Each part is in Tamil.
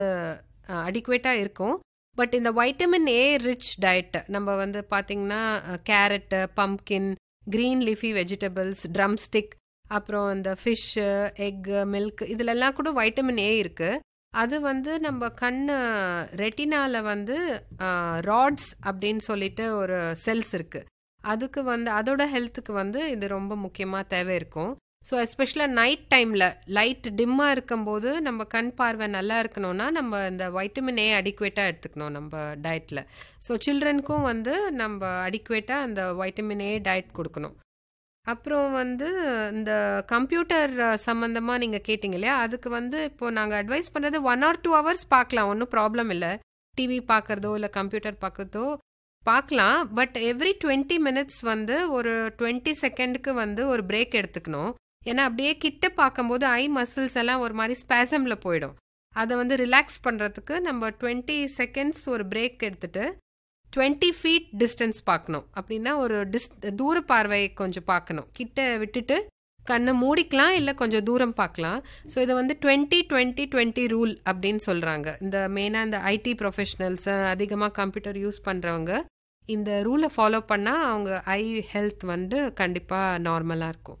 அடிக்குவேட்டாக இருக்கும் பட் இந்த வைட்டமின் ஏ ரிச் டயட் நம்ம வந்து பார்த்திங்கன்னா carrot pumpkin green leafy vegetables drumstick அப்புறம் இந்த ஃபிஷ்ஷு எக்கு மில்க் இதிலெல்லாம் கூட வைட்டமின் ஏ இருக்குது அது வந்து நம்ம கண் ரெட்டினால வந்து ராட்ஸ் அப்படின்னு சொல்லிட்டு ஒரு செல்ஸ் இருக்குது அதுக்கு வந்து அதோட ஹெல்த்துக்கு வந்து இது ரொம்ப முக்கியமாக தேவை இருக்கும் ஸோ எஸ்பெஷலாக நைட் டைமில் லைட் டிம்மாக இருக்கும்போது நம்ம கண் பார்வை நல்லா இருக்கணும்னா நம்ம இந்த வைட்டமின் ஏ அடிக்குவேட்டாக எடுத்துக்கணும் நம்ம டயட்டில் ஸோ சில்ட்ரனுக்கும் வந்து நம்ம அடிக்குவேட்டாக அந்த வைட்டமின் ஏ டயட் கொடுக்கணும் அப்புறம் வந்து இந்த கம்ப்யூட்டர் சம்மந்தமாக நீங்கள் கேட்டிங்க இல்லையா அதுக்கு வந்து இப்போது நாங்கள் அட்வைஸ் பண்ணுறது ஒன் ஆர் டூ ஹவர்ஸ் பார்க்கலாம் ஒன்றும் ப்ராப்ளம் இல்லை டிவி பார்க்குறதோ இல்லை கம்ப்யூட்டர் பார்க்குறதோ பார்க்கலாம் பட் எவ்ரி டுவெண்ட்டி மினிட்ஸ் வந்து ஒரு டுவெண்ட்டி செகண்டுக்கு வந்து ஒரு பிரேக் எடுத்துக்கணும் ஏன்னா அப்படியே கிட்ட பார்க்கும்போது ஐ மசில்ஸ் எல்லாம் ஒரு மாதிரி ஸ்பேசமில் போயிடும் அதை வந்து ரிலாக்ஸ் பண்ணுறதுக்கு நம்ம டுவெண்ட்டி செகண்ட்ஸ் ஒரு பிரேக் எடுத்துட்டு டுவெண்ட்டி ஃபீட் டிஸ்டன்ஸ் பார்க்கணும் அப்படின்னா ஒரு டிஸ் தூர பார்வை கொஞ்சம் பார்க்கணும் கிட்ட விட்டுட்டு கண்ணை மூடிக்கலாம் இல்லை கொஞ்சம் தூரம் பார்க்கலாம் ஸோ இதை வந்து டுவெண்ட்டி டுவெண்ட்டி டுவெண்ட்டி ரூல் அப்படின்னு சொல்கிறாங்க இந்த மெயினாக இந்த ஐடி ப்ரொஃபஷனல்ஸ் அதிகமாக கம்ப்யூட்டர் யூஸ் பண்ணுறவங்க இந்த ரூலை ஃபாலோ பண்ணால் அவங்க ஐ ஹெல்த் வந்து கண்டிப்பாக நார்மலாக இருக்கும்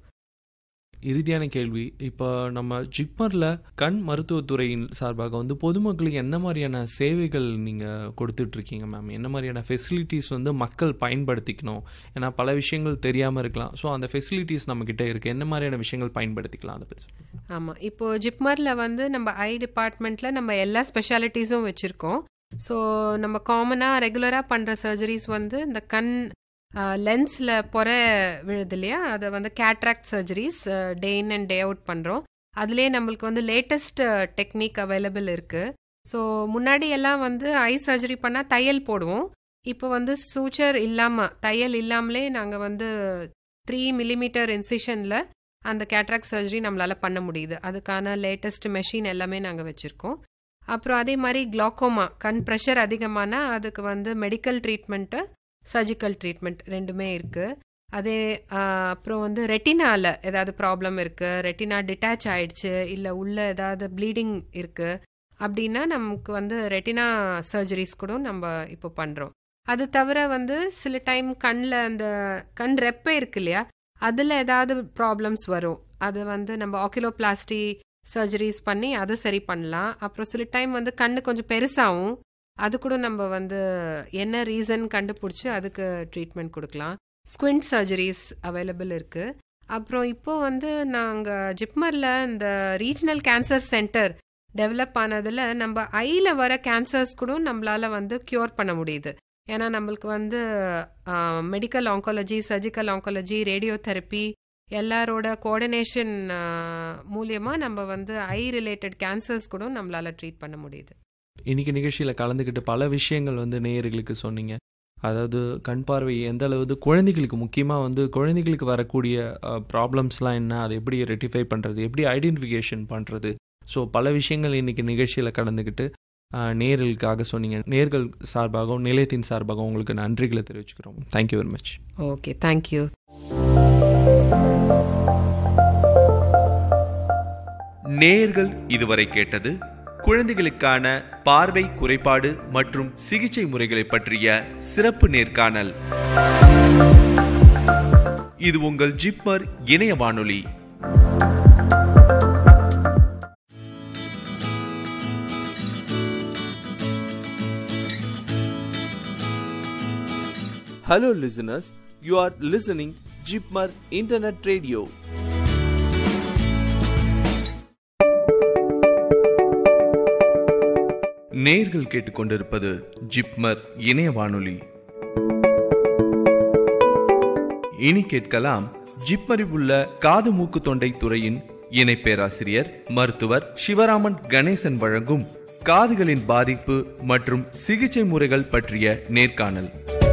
இறுதியான கேள்வி இப்போ நம்ம ஜிப்மரில் கண் மருத்துவத்துறையின் சார்பாக வந்து பொதுமக்களுக்கு என்ன மாதிரியான சேவைகள் நீங்கள் கொடுத்துட்ருக்கீங்க மேம் என்ன மாதிரியான ஃபெசிலிட்டிஸ் வந்து மக்கள் பயன்படுத்திக்கணும் ஏன்னா பல விஷயங்கள் தெரியாமல் இருக்கலாம் ஸோ அந்த ஃபெசிலிட்டிஸ் நம்மக்கிட்ட இருக்குது என்ன மாதிரியான விஷயங்கள் பயன்படுத்திக்கலாம் அதை பற்றி ஆமாம் இப்போது ஜிப்மரில் வந்து நம்ம ஐ டிபார்ட்மெண்ட்டில் நம்ம எல்லா ஸ்பெஷாலிட்டிஸும் வச்சுருக்கோம் ஸோ நம்ம காமனாக ரெகுலராக பண்ணுற சர்ஜரிஸ் வந்து இந்த கண் லென்ஸில் பொற விழுது இல்லையா அதை வந்து cataract surgeries day in and day out பண்ணுறோம் அதுலேயே நம்மளுக்கு வந்து லேட்டஸ்ட் டெக்னிக் அவைலபிள் இருக்குது ஸோ முன்னாடி எல்லாம் வந்து ஐ சர்ஜரி பண்ணால் தையல் போடுவோம் இப்போ வந்து சூச்சர் இல்லாமல் தையல் இல்லாமலே நாங்கள் வந்து த்ரீ மில்லிமீட்டர் இன்சிஷனில் அந்த கேட்ராக்ட் சர்ஜரி நம்மளால் பண்ண முடியுது அதுக்கான லேட்டஸ்ட் மெஷின் எல்லாமே நாங்கள் வச்சுருக்கோம் அப்புறம் அதே மாதிரி குளாக்கோமா கண் ப்ரெஷர் அதிகமானால் அதுக்கு வந்து மெடிக்கல் ட்ரீட்மெண்ட்டு சர்ஜிக்கல் ட்ரீட்மெண்ட் ரெண்டுமே இருக்குது அதே அப்புறம் வந்து ரெட்டினாவில் ஏதாவது ப்ராப்ளம் இருக்குது ரெட்டினா டிட்டாச் ஆயிடுச்சு இல்லை உள்ள ஏதாவது ப்ளீடிங் இருக்குது அப்படின்னா நமக்கு வந்து ரெட்டினா சர்ஜரிஸ் கூட நம்ம இப்போ பண்ணுறோம் அது தவிர வந்து சில டைம் கண்ணில் அந்த கண் ரெப்பை இருக்கு இல்லையா அதில் ஏதாவது ப்ராப்ளம்ஸ் வரும் அது வந்து நம்ம ஆக்கிலோபிளாஸ்டி சர்ஜரிஸ் பண்ணி அதை சரி பண்ணலாம் அப்புறம் சில டைம் வந்து கண்ணு கொஞ்சம் பெருசாகும் அது கூட நம்ம வந்து என்ன ரீசன் கண்டுபிடிச்சி அதுக்கு ட்ரீட்மெண்ட் கொடுக்கலாம் ஸ்குவிண்ட் சர்ஜரிஸ் அவைலபிள் இருக்குது அப்புறம் இப்போ வந்து நாங்கள் ஜிப்மரில் இந்த ரீஜனல் கேன்சர் சென்டர் டெவலப் ஆனதில் நம்ம ஐயில் வர கேன்சர்ஸ் கூட நம்மளால் வந்து க்யூர் பண்ண முடியுது ஏன்னா நம்மளுக்கு வந்து medical oncology surgical oncology radiotherapy எல்லாரோட கோஆர்டினேஷன் மூலியமாக நம்ம வந்து ஐ ரிலேட்டட் கேன்சர்ஸ் கூட நம்மளால் ட்ரீட் பண்ண முடியுது இன்னைக்கு நிகழ்ச்சியில் கலந்துக்கிட்டு பல விஷயங்கள் வந்து நேயர்களுக்கு சொன்னீங்க அதாவது கண் பார்வை எந்த அளவு குழந்தைகளுக்கு முக்கியமாக வந்து குழந்தைகளுக்கு வரக்கூடிய ப்ராப்ளம்ஸ்லாம் என்ன அதை எப்படி ரெட்டிஃபை பண்ணுறது எப்படி ஐடென்டிஃபிகேஷன் பண்ணுறது ஸோ பல விஷயங்கள் இன்னைக்கு நிகழ்ச்சியில் கலந்துக்கிட்டு நேர்களுக்காக சொன்னீங்க நேர்கள் சார்பாகவும் நிலையத்தின் சார்பாகவும் உங்களுக்கு நன்றிகளை தெரிவிச்சுக்கிறோம் thank you very much okay thank you நேர்கள் இதுவரை கேட்டது குழந்தைகளுக்கான பார்வை குறைபாடு மற்றும் சிகிச்சை முறைகளை பற்றிய சிறப்பு நேர்காணல் இது உங்கள் ஜிப்மர் இணைய வானொலி Hello listeners, you are listening Jipmar Internet Radio. நேர்கள் கேட்டுக்கொண்டிருப்பது ஜிப்மர் இணைய வானொலி இனி கேட்கலாம் ஜிப்மரில் உள்ள காது மூக்கு தொண்டை துறையின் இணை பேராசிரியர் மருத்துவர் சிவராமன் கணேசன் வழங்கும் காதுகளின் பாதிப்பு மற்றும் சிகிச்சை முறைகள் பற்றிய நேர்காணல்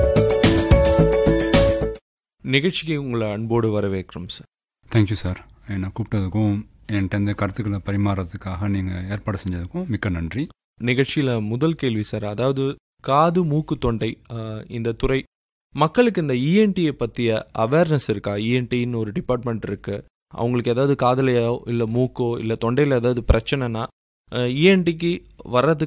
நிகழ்ச்சிக்கு உங்களை அன்போடு வரவேற்கிறோம் சார் தேங்க்யூ சார் என்னை கூப்பிட்டதுக்கும் என்கிட்ட இந்த கருத்துக்களை பரிமாறதுக்காக நீங்கள் ஏற்பாடு செஞ்சதுக்கும் மிக்க நன்றி நிகழ்ச்சியில் முதல் கேள்வி சார் அதாவது காது மூக்கு தொண்டை இந்த துறை மக்களுக்கு இந்த இஎன்டியை பற்றிய அவேர்னஸ் இருக்கா இஎன்டின்னு ஒரு டிபார்ட்மெண்ட் இருக்குது அவங்களுக்கு ஏதாவது காதலையோ இல்லை மூக்கோ இல்லை தொண்டையில் ஏதாவது பிரச்சனைனா இஎன்டிக்கு வர்றதுக்கு